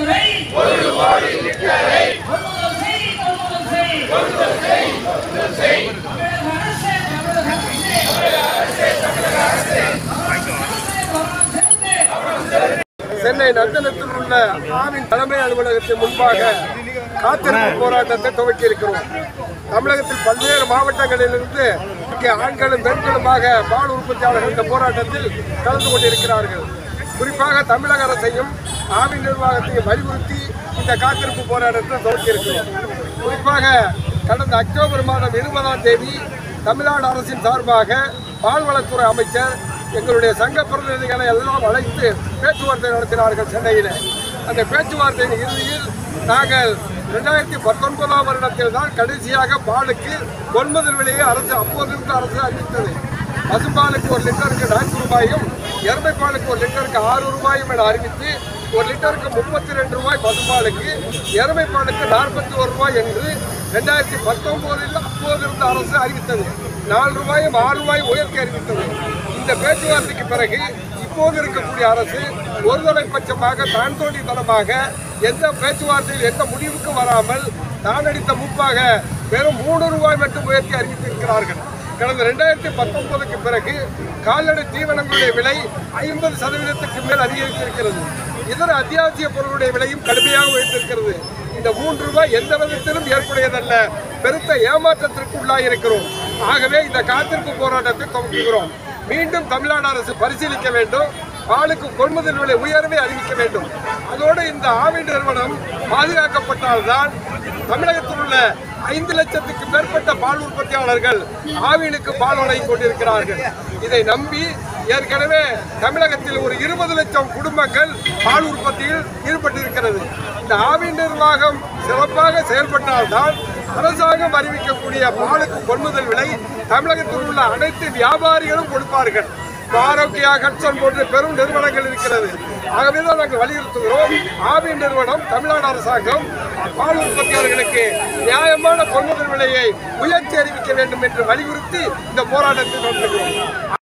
கொள்முதல் செய் கொள்முதல் செய் தமிழக அரசே, தமிழக அரசே. தமிழக அரசே, கவனம் செலுத்து. சென்னை நந்தனத்தில் உள்ள ஆவின் தலைமை அலுவலகத்தின் முன்பாக காத்திருப்பு போராட்டத்தை துவக்கி இருக்கிறோம் தமிழகத்தில் பல்வேறு மாவட்டங்களிலிருந்து இங்கே ஆண்களும் பெண்களுமாக பால் உற்பத்தியாளர்கள் இந்த போராட்டத்தில் கலந்து கொண்டிருக்கிறார்கள் குறிப்பாக தமிழக அரசையும் ஆவின் நிர்வாகத்தையும் வலியுறுத்தி இந்த காத்திருப்பு போராட்டத்தை துவக்கி இருக்கிறோம் குறிப்பாக கடந்த அக்டோபர் மாதம் இருபதாம் தேதி தமிழ்நாடு அரசின் சார்பாக பால்வளத்துறை அமைச்சர் எங்களுடைய சங்க பிரதிநிதிகளை எல்லாம் அழைத்து பேச்சுவார்த்தை நடத்தினார்கள் சென்னையில் அந்த பேச்சுவார்த்தையின் இறுதியில் நாங்கள் ரெண்டாயிரத்தி பத்தொன்பதாம் வருடத்தில் தான் கடைசியாக பாலுக்கு கொள்முதல் விலையை அரசு அப்போதிருந்து அரசு அறிவித்தது பசும்பாலுக்கு ஒரு லிட்டருக்கு நான்கு ரூபாயும் எருமை பாலுக்கு ஒரு லிட்டருக்கு ஆறு ரூபாயும் என அறிவித்து ஒரு லிட்டருக்கு முப்பத்தி ரெண்டு ரூபாய் பசும்பாலுக்கு எருமை பாலுக்கு நாற்பத்தி ஒரு ரூபாய் என்று ரெண்டாயிரத்தி பத்தொன்பதில் அப்போது இருந்த அரசு அறிவித்தது நாலு ரூபாயும் ஆறு ரூபாய் உயர்த்தி அறிவித்தது இந்த பேச்சுவார்த்தைக்கு பிறகு இப்போது இருக்கக்கூடிய அரசு ஒருதலை பட்சமாக தான் தோண்டித்தனமாக எந்த பேச்சுவார்த்தையில் எந்த முடிவுக்கும் வராமல் தான் அடித்த முப்பாக வெறும் மூணு ரூபாய் மட்டும் உயர்த்தி அறிவித்திருக்கிறார்கள் கடந்த ரெண்டாயிரத்தி பத்தொன்பதுக்கு பிறகு கால்நடை தீவனங்களுடைய விலை ஐம்பது சதவீதத்துக்கு மேல் அதிகரித்திருக்கிறது இதர அத்தியாவசிய பொருளுடைய விலையும் கடுமையாக உயர்ந்திருக்கிறது இந்த மூன்று ரூபாய் எந்த விதத்திலும் ஏற்புடையதல்ல பெருத்த ஏமாற்றத்திற்கு உள்ளாயிருக்கிறோம் ஆகவே இந்த காத்திருப்பு போராட்டத்தை துவங்குகிறோம் மீண்டும் தமிழ்நாடு அரசு பரிசீலிக்க வேண்டும் பாலுக்கு கொள்முதல் விலை உயர்வை அறிவிக்க வேண்டும் அதோடு இந்த ஆவி நிறுவனம் பாதுகாக்கப்பட்டால்தான் தமிழகத்தில் உள்ள ஐந்து லட்சத்துக்கு மேற்பட்ட பால் உற்பத்தியாளர்கள் ஆவினுக்கு பால் வழங்கிக் கொண்டிருக்கிறார்கள் இதை நம்பி ஏற்கனவே தமிழகத்தில் ஒரு இருபது லட்சம் குடும்பங்கள் பால் உற்பத்தியில் ஈடுபட்டிருக்கிறது இந்த ஆவின் நிர்வாகம் சிறப்பாக செயல்பட்டால்தான் அரசாங்கம் அறிவிக்கக்கூடிய பாலுக்கு கொள்முதல் விலை தமிழகத்தில் உள்ள அனைத்து வியாபாரிகளும் கொடுப்பார்கள் ஆரோக்கியா கட்சன் போன்ற பெரும் நிறுவனங்கள் இருக்கிறது ஆகவே தான் நாங்கள் வலியுறுத்துகிறோம் ஆவி நிறுவனம் தமிழ்நாடு அரசாங்கம் பால் உற்பத்தியாளர்களுக்கு நியாயமான கொள்முதல் விலையை உயர்த்தி அறிவிக்க வேண்டும் என்று வலியுறுத்தி இந்த போராட்டத்தை நடத்துகிறோம்